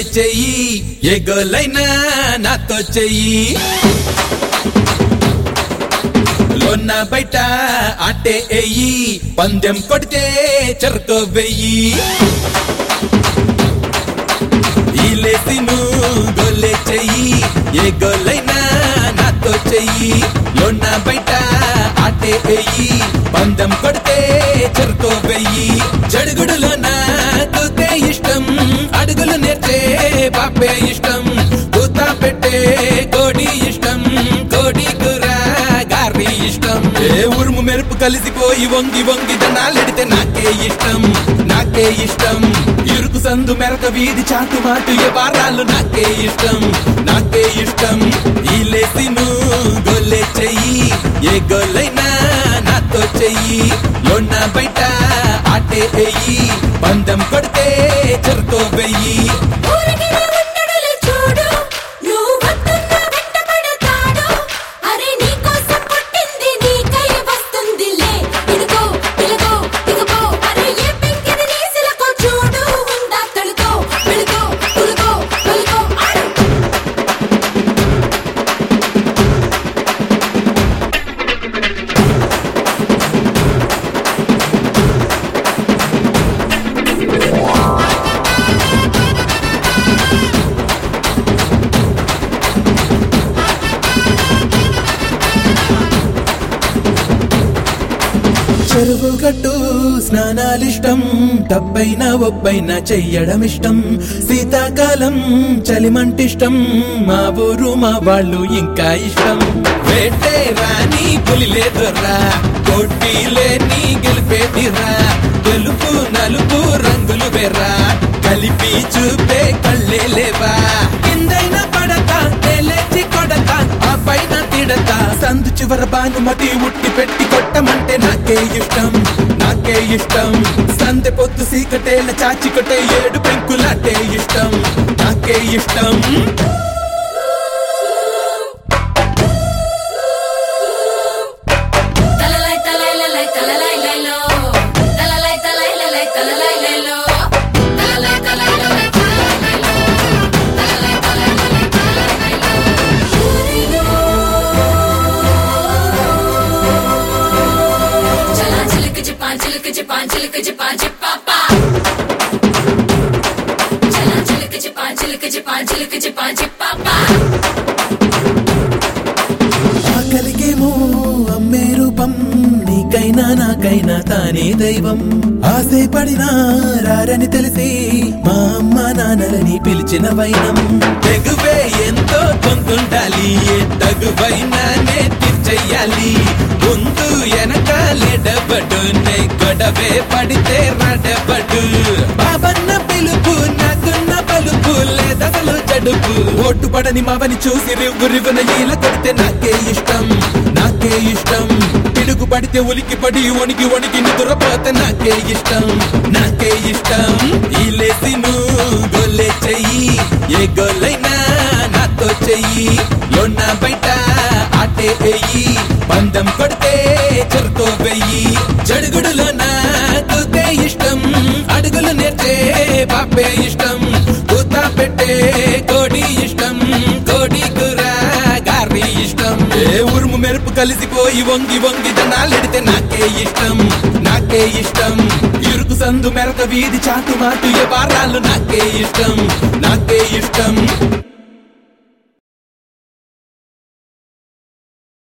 చెయ్యి ఏ గోలైనా నాతో చెయ్యి లోన్న బయట ఆటే ఎయ్యి పందెం కొడితే చెరుకో వెయ్యి ఈలేసి నువ్వు గొల్లే చెయ్యి ఏ గోలైనా నాతో చెయ్యి లోన్న బయట ఆటే ఎయ్యి పందెం కొడితే చెరుకో వెయ్యి జడుగుడులో నాకుతే ఇష్టం అడుగులు నేర్చే పాపే ఇష్టం కూత పెట్టే కోడి ఇష్టం కోడి కూర గారి ఇష్టం ఏ ఉరుము మెరుపు కలిసిపోయి వంగి వంగి దనాలెడితే నాకే ఇష్టం నాకే ఇష్టం ఇరుకు సందు మెరక వీధి చాటు మాటు ఏ వారాలు నాకే ఇష్టం నాకే ఇష్టం ఈ లేసి నువ్వు గొల్లే చెయ్యి ఏ గొల్లైనా నాతో చెయ్యి లోన్న బయట ఆటే ఎయ్యి పందెం కొడితే చెరుకో వెయ్యి ఊరికినే ఉండడులు చూడు నువ్వు వస్తున్నా వెంటపడతాడు అరే నీకోసం పుట్టింది నీకై వస్తుందిలే ఇదిగో ఇదిగో ఇదిగో అరే ఏ పెంకిది నీసిలకో చూడు ఉందా తొలుకో వెళుకో తొలుకో తొలుకో ఆడు చెరువు గట్టు స్నానాలిష్టం తప్పైన ఒప్పైన చెయ్యడం ఇష్టం శీతాకాలం చలిమంటిష్టం మా ఊరు మా వాళ్ళు ఇంకా ఇష్టం వేటే రాని పులి లేదురా కొట్టి లేని గెలిపేదిరా తెలుపు నలుపు రంగులు వేరా కలిపి చూపే కళ్ళే లేవా కిందైన పడతా లేచి కొడతా ఆ పైన తిడతా సందు చివర భానుమతి ఉట్టి పెట్టి కొట్టమంటే నాకే ఇష్టం నాకే ఇష్టం సందె పొద్దు సీకటేల చాచి కొట్టే ఏడు పెంకులాటే ఇష్టం నాకే ఇష్టం తలలై తలైలలై తలలై లైలో తలలై తలైలలై తలలై లైలో తలలై తలైలలై తలలై లైలో తలలై తలైలలై తలలై లైలో చలా చిలుక చిపా చిలుక చిపా చిలుక చిపా చిపాపా చలా చిలుక చిపా చిలుక చిపా చిలుక చిపా చిపాపా ఆకలికేమో అమ్మే రూపం నీకైనా నాకైనా తానే దైవం ఆసే పడినా రారని తెలిసి మా అమ్మ నాన్నలని పిలిచిన వైనం తెగువే ఎంతో కొంతుండాలి ఏ తగువైనానే తీర్చెయ్యాలి ముందు వెనకాలెడబడు నే గొడవే పడితే రడబడు బాబన్న పిలుపు నాకున్న పలుపు లేదసలు జడుపు ఓటు పడని మావని చూసి రివ్వు రివ్వున ఈల కొడితే నాకే ఇష్టం నాకే ఇష్టం పిడుగు పడితే ఉలికి పడి వణికి వణికి నిద్రపోతే నాకే ఇష్టం నాకే ఇష్టం ఈ లేసి నువ్వు గొల్లే చెయ్యి ఏ గొల్లైనా నాతో చెయ్యి లోన్న బయట ఆటే ఎయ్యి పందెం కొడితే చెరుకో వెయ్యి జడుగుడులో నాకుతే ఇష్టం అడుగులు నేర్చే పాపే ఇష్టం కూత పెట్టే కోడి ఇష్టం కోడి కూర గారి ఇష్టం ఏ ఉరుము మెరుపు కలిసిపోయి వంగి వంగి దనాలెడితే నాకే ఇష్టం నాకే ఇష్టం ఇరుకు సందు మెరక వీధి చాటు మాటు ఏ వారాలు నాకే ఇష్టం నాకే ఇష్టం